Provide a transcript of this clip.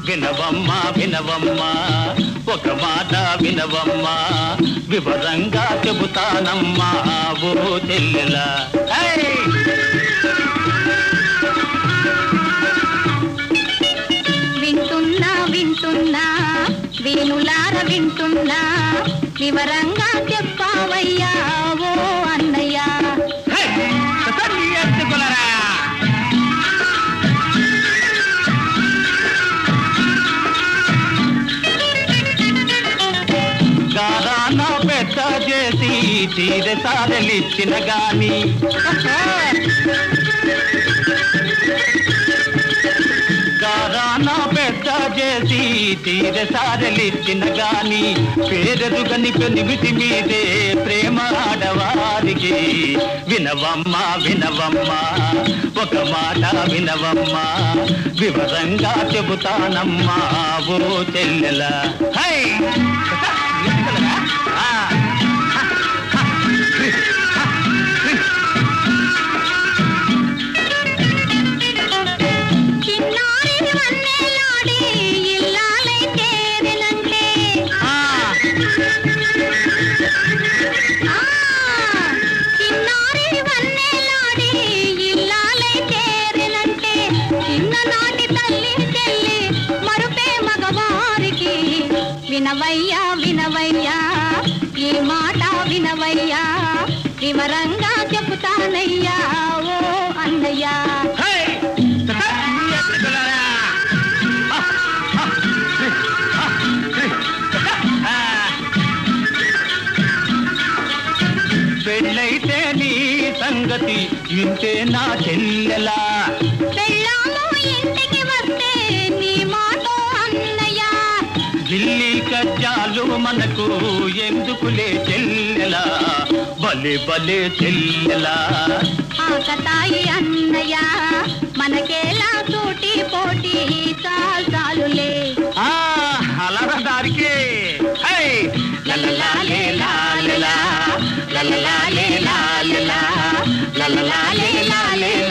వినవమ్మా వినవమ్మా ఒక మాట వినవమ్మా వివరంగా చెబుతానమ్మా ఓ చెల్లెలా ఏయ్! వింటున్నా వింటున్నా వేణులార వింటున్నా వివరంగా చెప్పావయ్యా ఓ అన్నయ్యా హే! తల్లి ఎత్తుకులరా! గారాన పెద్ద చేసి చీర సారలిచ్చిన గాని గారాన పెద్ద చేసి చీర సారలిచ్చిన గాని పేరెరుగని పెనిమిటి మీదే ప్రేమ ఆడవారికి వినవమ్మా వినవమ్మా ఒక మాట వినవమ్మా వివరంగా చెబుతానమ్మా ఓ చెల్లెల హై! ఎత్తుకెళ్ళరా? ఆ. చిన్నారి వన్నెలాడి ఇల్లాలై చేరినంటే ఆ. ఆ, చిన్నారి వన్నెలాడి ఇల్లాలై చేరినంటే చిన్ననాటి తల్లి చెల్లి మరుపే మగవారికి వినవయ్యా వినవయ్యా ఈ మాట వినవయ్యా వివరంగా చెబుతానయ్యా ఓ అన్నయ్యా హై! తల్లి ఎత్తుకెళ్ళరా? ఆ. ఆ. ఆ. పెళ్ళైతే నీ సంగతి వింటే నా చెల్లెలా పెళ్ళాము ఇంటికి వస్తే నీ మాట అన్నయ్యా ఢిల్లీ కజ్జాలు మనకు ఎందుకులే చెల్లెలా భలే భలే చెల్లెలా ఆకతాయి అన్నయ్య మనకేలా తోటి పోటీ చాలు చాలులే ఆ అలర దారికి హై! లలలాలే లాలలా, లలలాలే లాలలా, లలలాలే లాలే